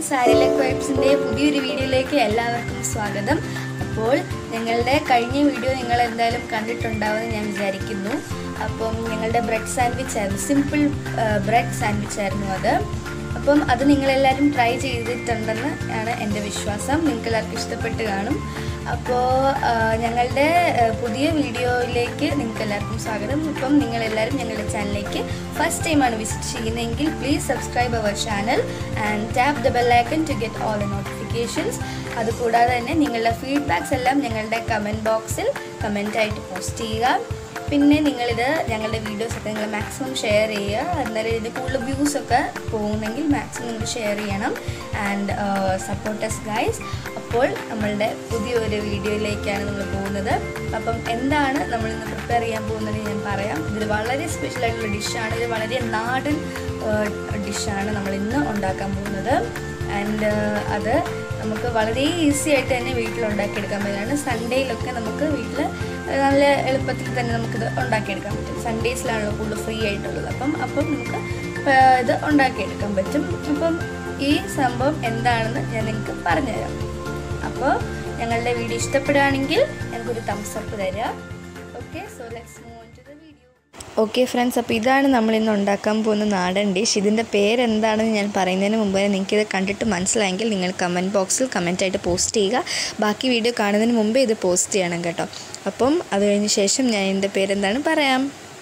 friends ആരിലക് വൈബ്സിൻ്റെ പുതിയൊരു വീഡിയോയിലേക്ക് എല്ലാവർക്കും സ്വാഗതം അപ്പോൾ ഞങ്ങളുടെ കഴിഞ്ഞ വീഡിയോ നിങ്ങൾ എന്തായാലും കണ്ടിട്ടുണ്ടാവുമെന്ന് ഞാൻ വിചാരിക്കുന്നു അപ്പം ഞങ്ങളുടെ ബ്രെഡ് സാൻഡ്വിച്ച് ആയിരുന്നു സിമ്പിൾ ബ്രെഡ് സാൻഡ്വിച്ച് ആയിരുന്നു അത് അപ്പം അത് നിങ്ങളെല്ലാവരും ട്രൈ ചെയ്തിട്ടുണ്ടെന്ന് ആണ് എൻ്റെ വിശ്വാസം നിങ്ങൾക്ക് എല്ലാവർക്കും ഇഷ്ടപ്പെട്ട് കാണും അപ്പോൾ ഞങ്ങളുടെ ആ, പുതിയ വീഡിയോയിലേക്ക് നിങ്ങൾക്ക് എല്ലാവർക്കും സ്വാഗതം ഇപ്പം നിങ്ങളെല്ലാവരും ഞങ്ങളുടെ ചാനലിലേക്ക് ഫസ്റ്റ് ടൈമാണ് വിസിറ്റ് ചെയ്യുന്നതെങ്കിൽ please subscribe our channel and tap the bell icon to get all the notifications അതുകൂടാതെ തന്നെ നിങ്ങളുടെ ഫീഡ്ബാക്സ് എല്ലാം ഞങ്ങളുടെ കമൻറ്റ് ബോക്സിൽ കമൻറ്റായിട്ട് പോസ്റ്റ് ചെയ്യുക പിന്നെ നിങ്ങളിത് ഞങ്ങളുടെ വീഡിയോസ് ഒക്കെ നിങ്ങൾ മാക്സിമം ഷെയർ ചെയ്യുക എന്നാലും ഇതിൻ്റെ കൂടുതൽ വ്യൂസ് ഒക്കെ പോകുന്നെങ്കിൽ മാക്സിമം നിങ്ങൾ ഷെയർ ചെയ്യണം ആൻഡ് സപ്പോർട്ടസ് ഗൈസ് അപ്പോൾ നമ്മളുടെ പുതിയൊരു വീഡിയോയിലേക്കാണ് നമ്മൾ പോകുന്നത് അപ്പം എന്താണ് നമ്മൾ ഇന്ന് പ്രിപ്പയർ ചെയ്യാൻ പോകുന്നത് ഞാൻ പറയാം ഇത് വളരെ സ്പെഷ്യൽ ആയിട്ടുള്ള ഡിഷാണ് ഇത് വളരെ നാടൻ ഡിഷാണ് നമ്മൾ ഇന്ന് ഉണ്ടാക്കാൻ പോകുന്നത് ആൻഡ് അത് നമുക്ക് വളരെ ഈസി ആയിട്ട് തന്നെ വീട്ടിൽ ഉണ്ടാക്കിയെടുക്കാൻ പറ്റുന്നതാണ് സൺഡേയിലൊക്കെ നമുക്ക് വീട്ടിൽ നല്ല എളുപ്പത്തിൽ തന്നെ നമുക്കിത് ഉണ്ടാക്കിയെടുക്കാൻ പറ്റും സൺഡേസിലാണല്ലോ കൂടുതൽ ഫ്രീ ആയിട്ടുള്ളത് അപ്പം അപ്പം നമുക്ക് ആ, ഇത് ഉണ്ടാക്കിയെടുക്കാൻ പറ്റും അപ്പം ഈ സംഭവം എന്താണെന്ന് ഞാൻ നിങ്ങൾക്ക് പറഞ്ഞുതരാം അപ്പോൾ ഞങ്ങളുടെ വീഡിയോ ഇഷ്ടപ്പെടുകയാണെങ്കിൽ ഞങ്ങൾക്കൊരു തംസ് അപ്പ് തരിക okay so let's move to the video okay friends അപ്പോൾ ഇതാണ് നമ്മൾ ഇന്ന് ഉണ്ടാക്കാൻ പോകുന്ന നാടൻ ഡിഷ് ഇതിൻ്റെ പേരെന്താണെന്ന് ഞാൻ പറയുന്നതിന് മുമ്പ് തന്നെ നിങ്ങൾക്കിത് കണ്ടിട്ട് മനസ്സിലായെങ്കിൽ നിങ്ങൾ കമൻറ്റ് ബോക്സിൽ കമൻറ്റായിട്ട് പോസ്റ്റ് ചെയ്യുക ബാക്കി വീഡിയോ കാണുന്നതിന് മുമ്പേ ഇത് പോസ്റ്റ് ചെയ്യണം കേട്ടോ അപ്പം അത് കഴിഞ്ഞ ശേഷം ഞാൻ ഇതിൻ്റെ പേരെന്താണ് പറയാം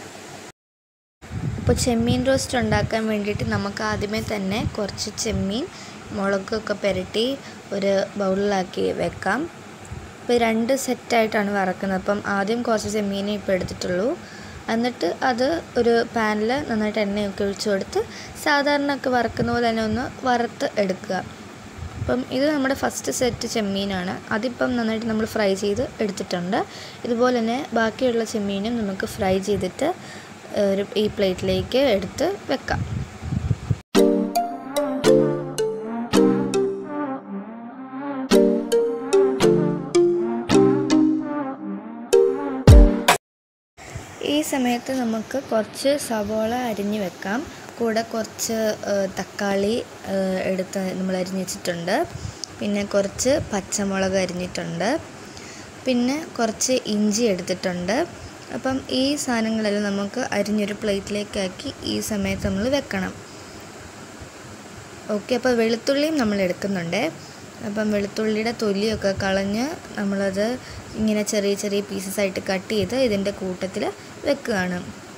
അപ്പോൾ ചെമ്മീൻ റോസ്റ്റ് ഉണ്ടാക്കാൻ വേണ്ടിയിട്ട് നമുക്ക് ആദ്യമേ തന്നെ കുറച്ച് ചെമ്മീൻ മുളകൊക്കെ പുരട്ടി ഒരു ബൗളിലാക്കി വെക്കാം ഇപ്പോൾ രണ്ട് സെറ്റായിട്ടാണ് വറക്കുന്നത് അപ്പം ആദ്യം കുറച്ച് ചെമ്മീനെ ഇപ്പോൾ എടുത്തിട്ടുള്ളൂ എന്നിട്ട് അത് ഒരു പാനിൽ നന്നായിട്ട് എണ്ണയൊക്കെ ഒഴിച്ചു കൊടുത്ത് സാധാരണ ഒക്കെ വറക്കുന്ന പോലെ തന്നെ ഒന്ന് വറുത്ത് എടുക്കുക അപ്പം ഇത് നമ്മുടെ ഫസ്റ്റ് സെറ്റ് ചെമ്മീനാണ് അതിപ്പം നന്നായിട്ട് നമ്മൾ ഫ്രൈ ചെയ്ത് എടുത്തിട്ടുണ്ട് ഇതുപോലെ തന്നെ ബാക്കിയുള്ള ചെമ്മീനും നമുക്ക് ഫ്രൈ ചെയ്തിട്ട് ഒരു ഈ പ്ലേറ്റിലേക്ക് എടുത്ത് വെക്കാം ഈ സമയത്ത് നമുക്ക് കുറച്ച് സവോള അരിഞ്ഞ് വെക്കാം കൂടെ കുറച്ച് ഏഹ്, തക്കാളി ഏഹ്, എടുത്ത് നമ്മൾ അരിഞ്ഞ് വെച്ചിട്ടുണ്ട് പിന്നെ കുറച്ച് പച്ചമുളക് അരിഞ്ഞിട്ടുണ്ട് പിന്നെ കുറച്ച് ഇഞ്ചി എടുത്തിട്ടുണ്ട് അപ്പം ഈ സാധനങ്ങളെല്ലാം നമുക്ക് അരിഞ്ഞൊരു പ്ലേറ്റിലേക്കാക്കി ഈ സമയത്ത് നമ്മൾ വെക്കണം ഓക്കെ അപ്പോൾ വെളുത്തുള്ളിയും നമ്മൾ എടുക്കുന്നുണ്ട് അപ്പം വെളുത്തുള്ളിയുടെ തൊലിയൊക്കെ കളഞ്ഞ് നമ്മളത് ഇങ്ങനെ ചെറിയ ചെറിയ പീസസ് ആയിട്ട് കട്ട് ചെയ്ത് ഇതിൻ്റെ കൂട്ടത്തിൽ വെക്കുകയാണ്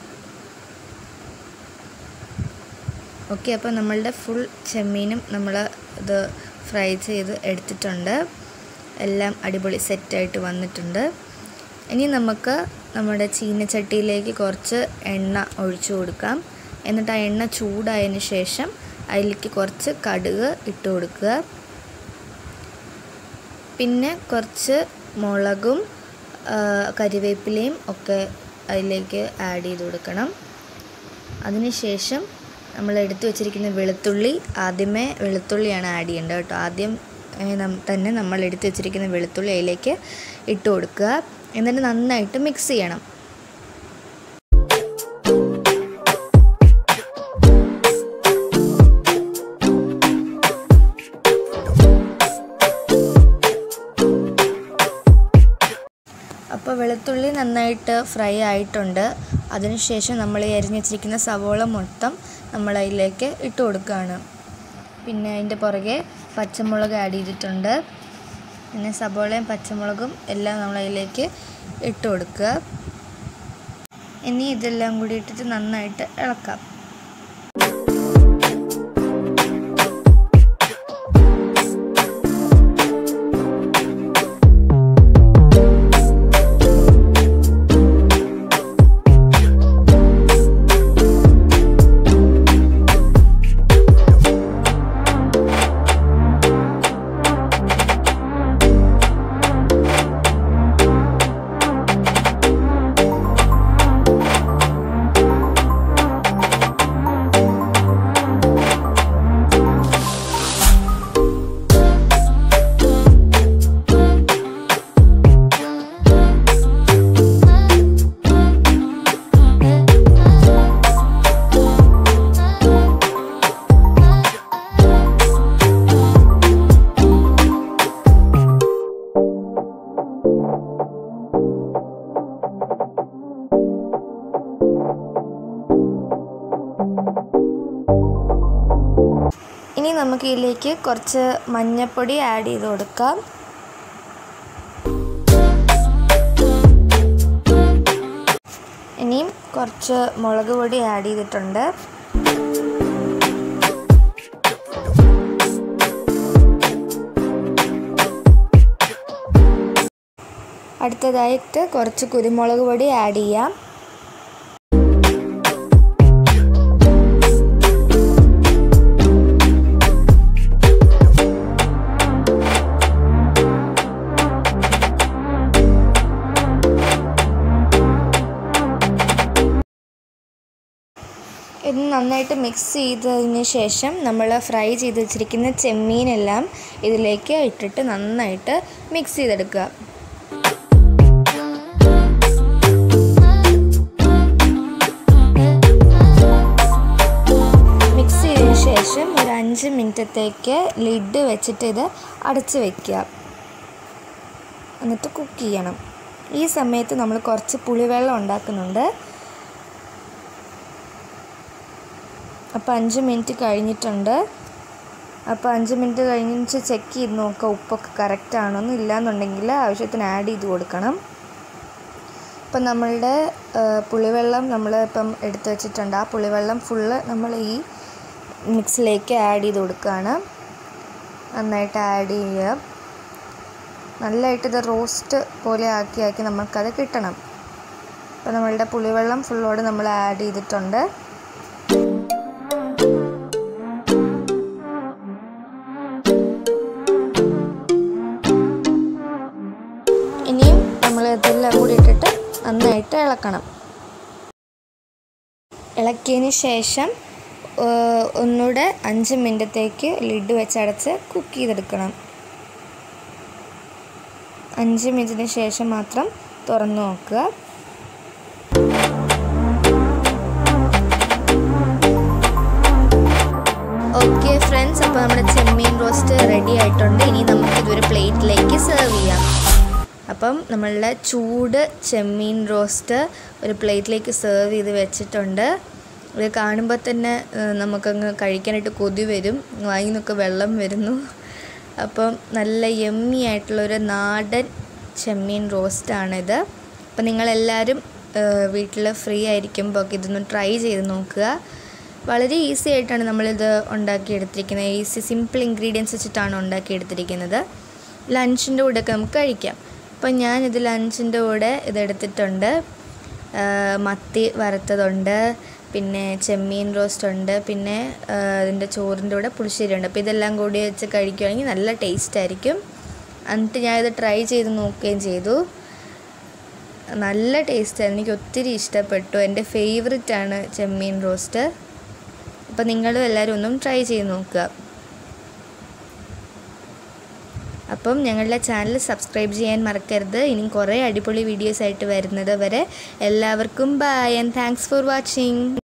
ഓക്കെ അപ്പോൾ നമ്മളുടെ ഫുൾ ചെമ്മീനും നമ്മൾ ഇത് ഫ്രൈ ചെയ്ത് എടുത്തിട്ടുണ്ട് എല്ലാം അടിപൊളി സെറ്റായിട്ട് വന്നിട്ടുണ്ട് ഇനി നമുക്ക് നമ്മുടെ ചീനച്ചട്ടിയിലേക്ക് കുറച്ച് എണ്ണ ഒഴിച്ചു കൊടുക്കാം എന്നിട്ട് ആ എണ്ണ ചൂടായതിന് ശേഷം അതിലേക്ക് കുറച്ച് കടുക് ഇട്ട് കൊടുക്കുക പിന്നെ കുറച്ച് മുളകും ആ, കരിവേപ്പിലയും ഒക്കെ അതിലേക്ക് ആഡ് ചെയ്ത് കൊടുക്കണം അതിനുശേഷം നമ്മൾ എടുത്തു വെച്ചിരിക്കുന്ന വെളുത്തുള്ളി ആദ്യമേ വെളുത്തുള്ളിയാണ് ആഡ് ചെയ്യേണ്ടത് കേട്ടോ ആദ്യം ഏ, നം- തന്നെ നമ്മൾ എടുത്തു വെച്ചിരിക്കുന്ന വെളുത്തുള്ളി അതിലേക്ക് ഇട്ട് കൊടുക്കുക എന്നിട്ട് നന്നായിട്ട് മിക്സ് ചെയ്യണം അപ്പോൾ വെളുത്തുള്ളി നന്നായിട്ട് ഫ്രൈ ആയിട്ടുണ്ട് അതിനുശേഷം നമ്മൾ ഈ അരിഞ്ഞ് വെച്ചിരിക്കുന്ന സവോള മൊത്തം നമ്മൾ അതിലേക്ക് ഇട്ട് കൊടുക്കുകയാണ് പിന്നെ അതിൻ്റെ പുറകെ പച്ചമുളക് ആഡ് ചെയ്തിട്ടുണ്ട് പിന്നെ സവോളയും പച്ചമുളകും എല്ലാം നമ്മൾ അതിലേക്ക് ഇട്ട് കൊടുക്കുക ഇനി ഇതെല്ലാം കൂടി ഇട്ടിട്ട് നന്നായിട്ട് ഇളക്കാം ഇനി നമുക്ക് ഇതിലേക്ക് കുറച്ച് മഞ്ഞൾപ്പൊടി ആഡ് ചെയ്ത് കൊടുക്കാം ഇനിയും കുറച്ച് മുളക് പൊടി ആഡ് ചെയ്തിട്ടുണ്ട് അടുത്തതായിട്ട് കുറച്ച് കുരുമുളക് പൊടി ആഡ് ചെയ്യാം ഇത് നന്നായിട്ട് മിക്സ് ചെയ്തതിന് ശേഷം നമ്മൾ ഫ്രൈ ചെയ്ത് വെച്ചിരിക്കുന്ന ചെമ്മീനെല്ലാം ഇതിലേക്ക് ഇട്ടിട്ട് നന്നായിട്ട് മിക്സ് ചെയ്തെടുക്കുക മിക്സ് ചെയ്തതിന് ശേഷം ഒരു അഞ്ച് മിനിറ്റത്തേക്ക് ലിഡ് വെച്ചിട്ട് ഇത് അടച്ച് വയ്ക്കുക എന്നിട്ട് കുക്ക് ചെയ്യണം ഈ സമയത്ത് നമ്മൾ കുറച്ച് പുളിവെള്ളം ഉണ്ടാക്കുന്നുണ്ട് അപ്പോൾ അഞ്ച് മിനിറ്റ് കഴിഞ്ഞിട്ടുണ്ട് അപ്പോൾ അഞ്ച് മിനിറ്റ് കഴിഞ്ഞിട്ട് ചെക്ക് ചെയ്ത് നോക്കുക ഉപ്പൊക്കെ കറക്റ്റ് ആണോന്ന് ഇല്ലയെന്നുണ്ടെങ്കിൽ ആവശ്യത്തിന് ആഡ് ചെയ്ത് കൊടുക്കണം ഇപ്പം നമ്മളുടെ പുളിവെള്ളം നമ്മൾ ഇപ്പം എടുത്തു വെച്ചിട്ടുണ്ട് ആ പുളിവെള്ളം ഫുള്ള് നമ്മൾ ഈ മിക്സിലേക്ക് ആഡ് ചെയ്ത് കൊടുക്കുകയാണ് നന്നായിട്ട് ആഡ് ചെയ്യുക നല്ലതായിട്ട് ഇത് റോസ്റ്റ് പോലെ ആക്കി ആക്കി നമുക്കത് കിട്ടണം അപ്പോൾ നമ്മളുടെ പുളിവെള്ളം ഫുള്ളോട് നമ്മൾ ആഡ് ചെയ്തിട്ടുണ്ട് ഇനിയും നമ്മൾ ഇതെല്ലാം കൂടി ഇട്ടിട്ട് നന്നായിട്ട് ഇളക്കണം ഇളക്കിയതിന് ശേഷം ഒന്നുകൂടെ അഞ്ച് മിനിറ്റത്തേക്ക് ലിഡ് വെച്ചടച്ച് കുക്ക് ചെയ്തെടുക്കണം അഞ്ച് മിനിറ്റിന് ശേഷം മാത്രം തുറന്നു നോക്കുക ഓക്കെ ഫ്രണ്ട്സ് അപ്പോൾ നമ്മുടെ ചെമ്മീൻ റോസ്റ്റ് റെഡി ആയിട്ടുണ്ട് ഇനി നമുക്ക് ഇതൊരു പ്ലേറ്റിലേക്ക് സെർവ് ചെയ്യാം അപ്പം നമ്മളുടെ ചൂട് ചെമ്മീൻ റോസ്റ്റ് ഒരു പ്ലേറ്റിലേക്ക് സെർവ് ചെയ്ത് വെച്ചിട്ടുണ്ട് ഇത് കാണുമ്പോൾ തന്നെ നമുക്കങ്ങ് കഴിക്കാനായിട്ട് കൊതി വരും വായിൽ നിന്നൊക്കെ വെള്ളം വരുന്നു അപ്പം നല്ല യമ്മി ആയിട്ടുള്ളൊരു നാടൻ ചെമ്മീൻ റോസ്റ്റാണിത് അപ്പം നിങ്ങളെല്ലാവരും വീട്ടിൽ ഫ്രീ ആയിരിക്കുമ്പോൾ ഒക്കെ ഇതൊന്ന് ട്രൈ ചെയ്ത് നോക്കുക വളരെ ഈസി ആയിട്ടാണ് നമ്മളിത് ഉണ്ടാക്കിയെടുത്തിരിക്കുന്നത് ഈസി സിമ്പിൾ ഇൻഗ്രീഡിയൻസ് വെച്ചിട്ടാണ് ഉണ്ടാക്കിയെടുത്തിരിക്കുന്നത് ലഞ്ചിൻ്റെ കൂടെയൊക്കെ നമുക്ക് കഴിക്കാം അപ്പം ഞാനിത് ലഞ്ചിൻ്റെ കൂടെ ഇതെടുത്തിട്ടുണ്ട് മത്തി വറുത്തതുണ്ട് പിന്നെ ചെമ്മീൻ റോസ്റ്റ് ഉണ്ട് പിന്നെ അതിൻ്റെ ചോറിൻ്റെ കൂടെ പുളിശ്ശേരി ഉണ്ട് അപ്പോൾ ഇതെല്ലാം കൂടി വെച്ച് കഴിക്കുകയാണെങ്കിൽ നല്ല ടേസ്റ്റ് ആയിരിക്കും എന്നിട്ട് ഞാനിത് ട്രൈ ചെയ്ത് നോക്കുകയും ചെയ്തു നല്ല ടേസ്റ്റായിരുന്നു എനിക്ക് ഒത്തിരി ഇഷ്ടപ്പെട്ടു എൻ്റെ ഫേവററ്റ് ആണ് ചെമ്മീൻ റോസ്റ്റ് അപ്പോൾ നിങ്ങളും എല്ലാവരും ഒന്നും ട്രൈ ചെയ്ത് നോക്കുക അപ്പം ഞങ്ങളുടെ ചാനൽ സബ്സ്ക്രൈബ് ചെയ്യാൻ മറക്കരുത് ഇനിയും കുറേ അടിപൊളി വീഡിയോസ് ആയിട്ട് വരുന്നത് വരെ എല്ലാവർക്കും bye and thanks for watching